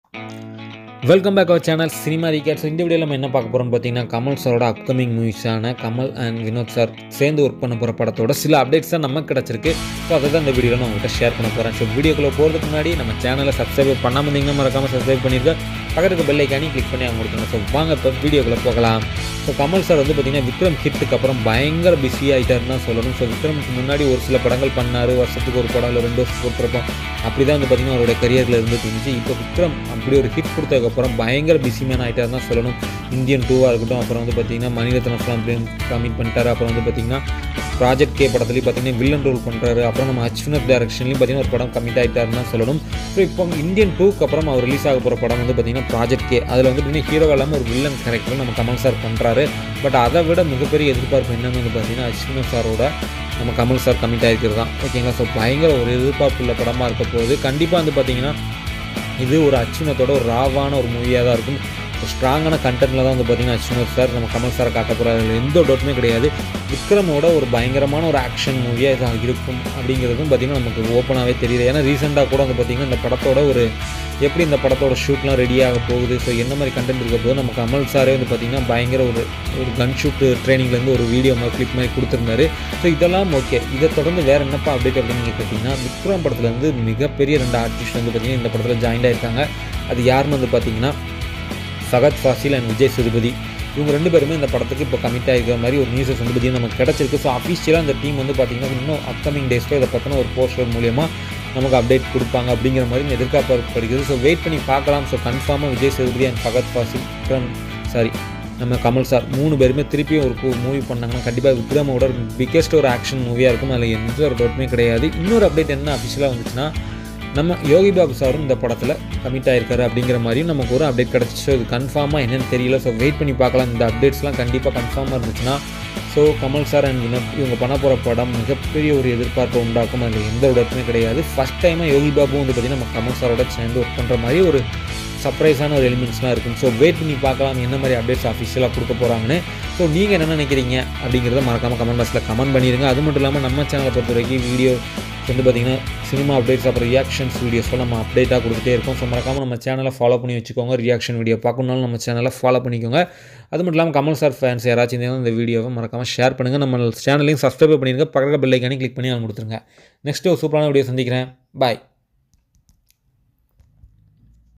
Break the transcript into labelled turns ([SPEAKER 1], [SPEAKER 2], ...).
[SPEAKER 1] welcome back our channel cinema ரீகேட் so இந்த வீடியோவில் நம்ம என்ன பார்க்க போகிறோம்னு பார்த்தீங்கன்னா கமல் சாரோட அப்கமிங் மூவிஸான கமல் அண்ட் வினோத் சார் சேர்ந்து ஒர்க் பண்ண போகிற படத்தோட சில அப்டேட்ஸ் தான் நமக்கு கிடச்சிருக்கு ஸோ அதை தான் இந்த வீடியோவில் நான் உங்கள்கிட்ட ஷேர் பண்ண போகிறேன் ஸோ வீடியோக்குள்ளே போகிறதுக்கு முன்னாடி நம்ம சேனலை சப்ஸ்கிரைப் பண்ணாமல் இருந்தீங்கன்னா மறக்காமல் சப்ஸ்கிரைப் பண்ணியிருக்க பக்கத்துக்கு பெல் ஐக்கானி கிளிக் பண்ணி அவங்க கொடுத்துருங்க ஸோ வாங்க இப்போ வீடியோக்குள்ளே போகலாம் ஸோ கமல் சார் வந்து பார்த்தீங்கன்னா விக்ரம் ஹிட்டுக்கு அப்புறம் பயங்கர பிஸி ஆகிட்டாருன்னு தான் சொல்லணும் ஸோ விக்ரமுக்கு முன்னாடி ஒரு சில படங்கள் பண்ணார் வருஷத்துக்கு ஒரு படம் இல்லை ரெண்டு வருஷத்துக்கு ஒரு படம் அப்படி தான் வந்து பார்த்தீங்கன்னா அவரோட கரியரில் இருந்துட்டு இருந்துச்சு இப்போ விக்ரம் அப்படி ஒரு ஹிட் கொடுத்ததுக்கப்புறம் பயங்கர பிஸி மேன் ஆகிட்டார் தான் சொல்லணும் இந்தியன் டூவாக இருக்கட்டும் அப்புறம் வந்து பார்த்தீங்கன்னா மணிரத்னம் ஃபிலிம் கமிட் பண்ணிட்டாரு அப்புறம் வந்து பார்த்தீங்கன்னா ப்ராஜெக்ட் கே படத்துலையும் பார்த்தீங்கன்னா வில்லன் ரோல் பண்ணுறாரு அப்புறம் நம்ம அச்வினத் டேரக்ஷன்லையும் பார்த்தீங்கன்னா ஒரு படம் கமிட் ஆகிட்டாருன்னு தான் சொல்லணும் ஸோ இப்போ இந்தியன் டூக்கு அப்புறம் அவர் ரிலீஸ் ஆக போகிற படம் வந்து பார்த்தீங்கன்னா ப்ராஜெக்ட் கே அதில் வந்து பார்த்தீங்கன்னா ஹீரோ இல்லாமல் ஒரு வில்லன் கேரக்டர் நம்ம கமல் சார் பண்ணுறாரு பட் அதை விட மிகப்பெரிய எதிர்பார்ப்பு என்னன்னு வந்து பார்த்தீங்கன்னா அஸ்வினத் சாரோட நம்ம கமல் சார் கமிட் ஆகிருக்கிறது தான் ஓகேங்களா ஸோ பயங்கர ஒரு எதிர்பார்ப்பு உள்ள படமாக இருக்க போகுது கண்டிப்பாக வந்து பார்த்தீங்கன்னா இது ஒரு அச்சுனத்தோட ஒரு ராவான ஒரு மூவியாக தான் இருக்கும் ஒரு ஸ்ட்ராங்கான கண்டென்ட்டில் தான் வந்து பார்த்தீங்கன்னா அச்சுனத் சார் நம்ம கமல் சாரை காட்ட போகிறாரு அதில் எந்த டவுட்டுமே கிடையாது விக்ரமோட ஒரு பயங்கரமான ஒரு ஆக்ஷன் மூவியாக இது இருக்கும் அப்படிங்கிறதும் பார்த்திங்கன்னா நமக்கு ஓப்பனாகவே தெரியுது ஏன்னா ரீசெண்டாக கூட வந்து பார்த்திங்கன்னா இந்த படத்தோட ஒரு எப்படி இந்த படத்தோட ஷூட்லாம் ரெடியாக போகுது ஸோ என்ன மாதிரி கண்டென்ட் இருக்க போது நம்ம கமல் சாரே வந்து பார்த்திங்கன்னா பயங்கர ஒரு ஒரு கன் ஷூட் ட்ரைனிங்லேருந்து ஒரு வீடியோ மாதிரி கிளிப் மாதிரி கொடுத்துருந்தாரு ஸோ இதெல்லாம் ஓகே இதை தொடர்ந்து வேறு என்னப்பா அப்டேட் அப்படின்னு நீங்கள் கேட்டிங்கன்னா விக்ரம் படத்துலேருந்து மிகப்பெரிய ரெண்டு ஆர்டிஸ்ட் வந்து பார்த்திங்கன்னா இந்த படத்தில் ஜாயின் ஆயிருக்காங்க அது யாருன்னு வந்து பார்த்திங்கன்னா ஃபகத் ஃபாசில் அண்ட் விஜய் சேதுபதி இவங்க ரெண்டு பேருமே இந்த படத்துக்கு இப்போ கமிட் ஆகிருக்கிற மாதிரி ஒரு நியூஸஸ் வந்து பார்த்திங்கன்னா நமக்கு கிடச்சிருக்கு ஸோ அஃபீஷியலாக அந்த டீம் வந்து பார்த்திங்கன்னா இன்னும் அப்கமிங் டேஸில் இதை பற்றின ஒரு போஸ்டர் மூலியமாக நமக்கு அப்டேட் கொடுப்பாங்க அப்படிங்கிற மாதிரி எதிர்பார்க்கப்படுகிறது ஸோ வெயிட் பண்ணி பார்க்கலாம் ஸோ கன்ஃபார்மாக விஜய் சேதுபதி அண்ட் ஃபகத் ஃபாசில் விக்ரம் சாரி நம்ம கமல் சார் மூணு பேருமே திருப்பியும் ஒரு மூவி பண்ணாங்கன்னா கண்டிப்பாக விக்ரமோட பிக்கெஸ்ட் ஒரு ஆக்ஷன் மூவியாக இருக்கும் அதில் எந்த ஒரு டவுட்டுமே கிடையாது இன்னொரு அப்டேட் என்ன அஃபிஷியலாக வந்துச்சுன்னா நம்ம யோகி பாபு சாரும் இந்த படத்தில் கமிட் ஆயிருக்காரு அப்படிங்கிற மாதிரியும் நமக்கு ஒரு அப்டேட் கிடச்சிச்சு ஸோ இது கன்ஃபார்மாக என்னென்னு தெரியல ஸோ வெயிட் பண்ணி பார்க்கலாம் இந்த அப்டேட்ஸ்லாம் கண்டிப்பாக கன்ஃபார்மாக இருந்துச்சுன்னா so Kamal sir and Vinoth இவங்க பண்ண போகிற படம் மிகப்பெரிய ஒரு எதிர்பார்ப்பை உண்டாக்கும் அதில் எந்த ஒரு இடத்துமே கிடையாது ஃபஸ்ட் டைமாக யோகி பாபு வந்து பார்த்திங்கன்னா நம்ம கமல் சாரோட சேர்ந்து ஒர்க் பண்ணுற மாதிரி ஒரு சர்ப்ரைஸான ஒரு எலிமெண்ட்ஸ்லாம் இருக்கும் ஸோ வெயிட் பண்ணி பார்க்கலாம் என்ன மாதிரி அப்டேட்ஸ் அஃபிஷியலாக கொடுக்க போகிறாங்கன்னு ஸோ நீங்கள் என்ன நினைக்கிறீங்க அப்படிங்கிறத மறக்காமல் கமெண்ட் பாக்ஸில் கமெண்ட் பண்ணிடுங்க அது மட்டும் இல்லாமல் நம்ம சேனலை பொறுத்த வரைக்கும் வீடியோ வந்து பார்த்திங்கன்னா சினிமா அப்டேட்ஸ் அப்புறம் ரியாக்ஷன்ஸ் வீடியோஸ்லாம் நம்ம அப்டேட்டாக கொடுத்துட்டே இருக்கோம் ஸோ மறக்காமல் நம்ம சேனலை ஃபாலோ பண்ணி வச்சுக்கோங்க ரியாக்ஷன் வீடியோ பார்க்கணுனாலும் நம்ம சேனலை ஃபாலோ பண்ணிக்கோங்க அது மட்டும் இல்லாமல் கமல் சார் ஃபேன்ஸ் யாராச்சும் இருந்தாலும் இந்த வீடியோவை மறக்காமல் ஷேர் பண்ணுங்கள் நம்ம சேனலையும் சப்ஸ்கிரைப் பண்ணிடுங்க பக்கத்தில் பெல் ஐக்கானே கிளிக் பண்ணி அவங்க கொடுத்துருங்க நெக்ஸ்ட்டு ஒரு சூப்பரான வீடியோ சந்திக்கிறேன் பாய்